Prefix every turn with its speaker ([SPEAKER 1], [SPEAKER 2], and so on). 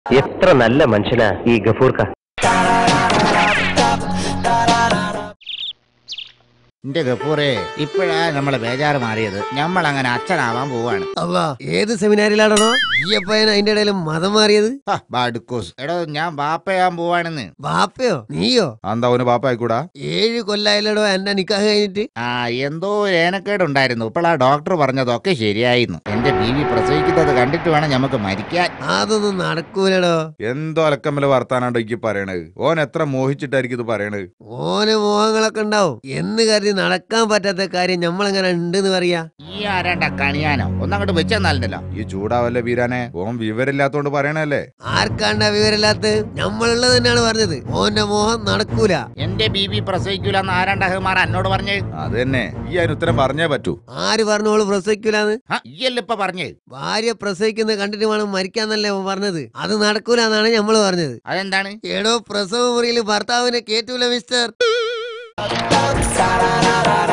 [SPEAKER 1] എത്ര നല്ല മനുഷ്യനാ ഈ ഗഫൂർക്ക
[SPEAKER 2] എന്റെ ഗഫൂറെ ഇപ്പോഴാ നമ്മളെ ബേജാറ് മാറിയത് നമ്മൾ അങ്ങനെ അച്ഛനാവാൻ പോവാണ്
[SPEAKER 3] അല്ല ഏത് സെമിനാരിലാണോ ഈ അപ്പയൻ അതിന്റെ ഇടയിൽ മതം മാറിയത്
[SPEAKER 2] ഹ, ബാഡുക്കോസ് എടോ ഞാൻ ബാപ്പയാൻ പോവാണെന്ന്
[SPEAKER 3] ബാപ്പയോ നീയോ
[SPEAKER 4] എന്താ അവന് പാപ്പ ആയിക്കൂടാ
[SPEAKER 3] ഏഴ് കൊല്ലായില്ലടോ എന്റെ നിക്കാഹ് കഴിഞ്ഞിട്ട്
[SPEAKER 2] ആ എന്തോ ഏനക്കേടുണ്ടായിരുന്നു ഇപ്പോൾ ആ ഡോക്ടർ പറഞ്ഞതൊക്കെ ശരിയായിരുന്നു എന്റെ ബീവി പ്രസവിക്കുന്നത് കണ്ടിട്ട് വേണം നമുക്ക് മരിക്കാൻ
[SPEAKER 3] അതൊന്നും നടക്കൂലടോ
[SPEAKER 4] എന്തോ അലക്കമ്മല വർത്താനാണ്ടോ എനിക്ക് പറയണത് ഓൻ എത്ര മോഹിച്ചിട്ടായിരിക്കും ഇത് പറയണത്
[SPEAKER 3] ഓന് മോഹങ്ങളൊക്കെ ഉണ്ടാവും എന്ന് കരുതി നടക്കാൻ പറ്റാത്ത കാര്യം നമ്മളെങ്ങനെ ഉണ്ടെന്ന് പറയാ
[SPEAKER 2] ഈ ആരാണ്ട കണിയാനോ ഒന്നങ്ങോട്ട് വെച്ചെന്നാലുണ്ടല്ലോ
[SPEAKER 4] ഈ ചൂടാവല്ലേ വീരാനെ ഓൻ വിവരമില്ലാത്തോണ്ട് പറയണല്ലേ
[SPEAKER 3] ആർക്കാണ്ട വിവരമില്ലാത്ത നമ്മളുള്ളത് തന്നെയാണ് പറഞ്ഞത് ഓന്റെ മോഹം നടക്കൂല
[SPEAKER 2] എന്റെ ബീവി പ്രസവിക്കൂലെന്ന് ആരാണ്ട ഹുമാർ എന്നോട് പറഞ്ഞ്
[SPEAKER 4] അത് തന്നെ ഈ അതിന് ഉത്തരം പറഞ്ഞേ പറ്റൂ
[SPEAKER 3] ആര് പറഞ്ഞോള് പ്രസവിക്കൂലെന്ന്
[SPEAKER 2] ആ ഈയല്ല ഇപ്പൊ പറഞ്ഞ്
[SPEAKER 3] ഭാര്യ പ്രസവിക്കുന്നത് കണ്ടിട്ട് വേണം മരിക്കാന്നല്ലേ അവൻ പറഞ്ഞത് അത് നടക്കൂല എന്നാണ് നമ്മൾ പറഞ്ഞത്
[SPEAKER 2] അതെന്താണ്
[SPEAKER 3] എടോ പ്രസവ മുറിയിൽ ഭർത്താവിനെ കേറ്റൂല മിസ്റ്റർ